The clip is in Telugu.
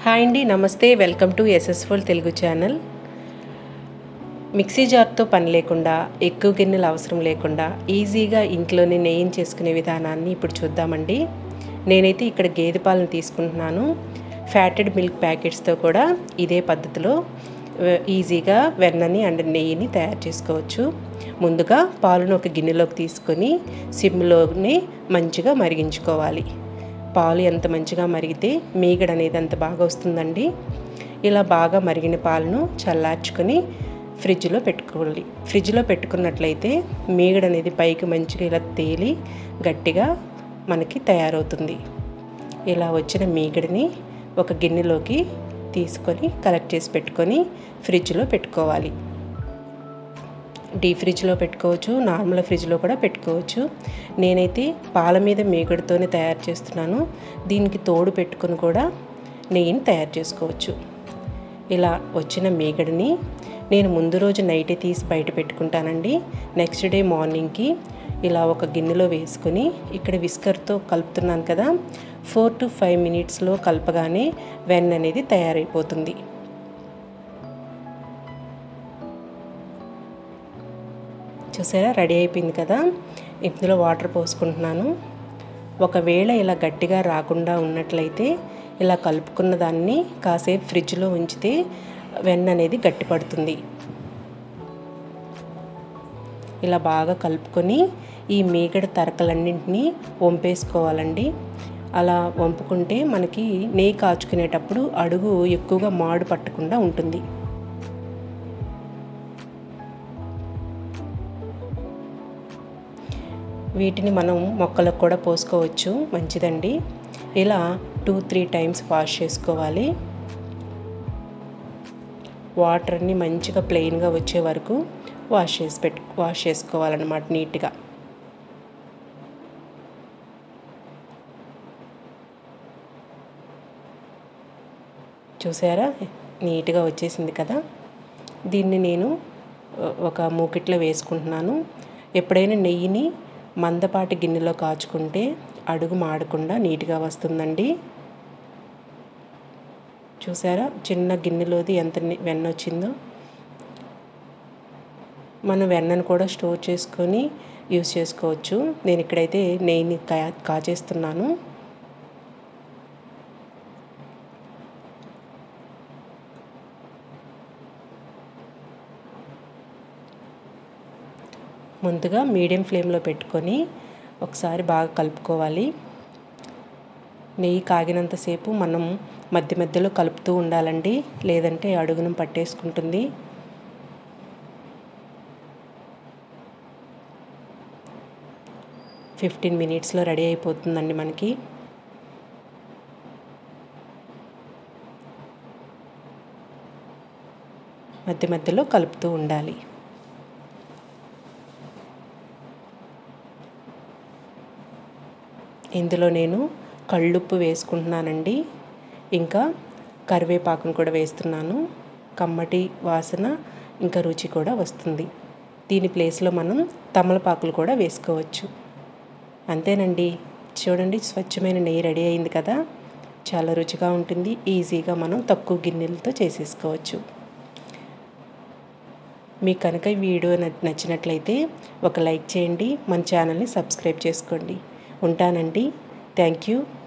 హాయ్ అండి నమస్తే వెల్కమ్ టు ఎస్ఎస్ఫుల్ తెలుగు ఛానల్ మిక్సీ జార్తో పని లేకుండా ఎక్కువ గిన్నెలు అవసరం లేకుండా ఈజీగా ఇంట్లోనే నెయ్యిని చేసుకునే విధానాన్ని ఇప్పుడు చూద్దామండి నేనైతే ఇక్కడ గేదె పాలను తీసుకుంటున్నాను ఫ్యాటెడ్ మిల్క్ ప్యాకెట్స్తో కూడా ఇదే పద్ధతిలో ఆ, ఈజీగా వెన్నని అండ్ నెయ్యిని తయారు చేసుకోవచ్చు ముందుగా పాలను ఒక గిన్నెలోకి తీసుకొని సిమ్లోనే మంచిగా మరిగించుకోవాలి పాలు ఎంత మంచిగా మరిగితే మీగడ అనేది అంత బాగా వస్తుందండి ఇలా బాగా మరిగిన పాలను చల్లార్చుకొని ఫ్రిడ్జ్లో పెట్టుకోవాలి ఫ్రిడ్జ్లో పెట్టుకున్నట్లయితే మీగడ అనేది పైకి మంచిగా ఇలా తేలి గట్టిగా మనకి తయారవుతుంది ఇలా వచ్చిన మీగడని ఒక గిన్నెలోకి తీసుకొని కలెక్ట్ చేసి పెట్టుకొని ఫ్రిడ్జ్లో పెట్టుకోవాలి డీప్ ఫ్రిడ్జ్లో పెట్టుకోవచ్చు నార్మల్ ఫ్రిడ్జ్లో కూడా పెట్టుకోవచ్చు నేనైతే పాల మీద మేగడతోనే తయారు చేస్తున్నాను దీనికి తోడు పెట్టుకొని కూడా నెయ్యిని తయారు చేసుకోవచ్చు ఇలా వచ్చిన మేగడని నేను ముందు రోజు నైటే తీసి బయట పెట్టుకుంటానండి నెక్స్ట్ డే మార్నింగ్కి ఇలా ఒక గిన్నెలో వేసుకొని ఇక్కడ విస్కర్తో కలుపుతున్నాను కదా ఫోర్ టు ఫైవ్ మినిట్స్లో కలపగానే వెన్న అనేది తయారైపోతుంది చూసారా రెడీ అయిపోయింది కదా ఇందులో వాటర్ పోసుకుంటున్నాను ఒకవేళ ఇలా గట్టిగా రాకుండా ఉన్నట్లయితే ఇలా కలుపుకున్న దాన్ని కాసేపు ఫ్రిడ్జ్లో ఉంచితే వెన్న అనేది గట్టిపడుతుంది ఇలా బాగా కలుపుకొని ఈ మీగడ తరకలన్నింటినీ వంపేసుకోవాలండి అలా వంపుకుంటే మనకి నెయ్యి కాచుకునేటప్పుడు అడుగు ఎక్కువగా మాడు పట్టకుండా ఉంటుంది వీటిని మనం మొక్కలకు కూడా పోసుకోవచ్చు మంచిదండి ఇలా టూ త్రీ టైమ్స్ వాష్ చేసుకోవాలి వాటర్ని మంచిగా ప్లెయిన్గా వచ్చే వరకు వాష్ చేసి పెట్టు వాష్ చేసుకోవాలన్నమాట నీట్గా చూసారా నీట్గా వచ్చేసింది కదా దీన్ని నేను ఒక మూకిట్లో వేసుకుంటున్నాను ఎప్పుడైనా నెయ్యిని మందపాటి గిన్నెలో కాచుకుంటే అడుగు మాడకుండా నీట్గా వస్తుందండి చూసారా చిన్న గిన్నెలోది ఎంత ని- వెన్న వచ్చిందో మనం వెన్నను కూడా స్టోర్ చేసుకొని యూస్ చేసుకోవచ్చు నేను ఇక్కడైతే నెయ్యిని కా కాచేస్తున్నాను ముందుగా మీడియం ఫ్లేమ్లో పెట్టుకొని ఒకసారి బాగా కలుపుకోవాలి నెయ్యి కాగినంతసేపు మనం మధ్య మధ్యలో కలుపుతూ ఉండాలండి లేదంటే అడుగును పట్టేసుకుంటుంది ఫిఫ్టీన్ మినిట్స్లో రెడీ అయిపోతుందండి మనకి మధ్య మధ్యలో కలుపుతూ ఉండాలి ఇందులో నేను కళ్ళుప్పు వేసుకుంటున్నానండి ఇంకా కరివేపాకును కూడా వేస్తున్నాను కమ్మటి వాసన ఇంకా రుచి కూడా వస్తుంది దీని ప్లేస్లో మనం తమలపాకులు కూడా వేసుకోవచ్చు అంతేనండి చూడండి స్వచ్ఛమైన నెయ్యి రెడీ అయింది కదా చాలా రుచిగా ఉంటుంది ఈజీగా మనం తక్కువ గిన్నెలతో చేసేసుకోవచ్చు మీకు కనుక ఈ వీడియో న- నచ్చినట్లయితే ఒక లైక్ చేయండి మన ఛానల్ని సబ్స్క్రైబ్ చేసుకోండి ఉంటానండి థ్యాంక్ యూ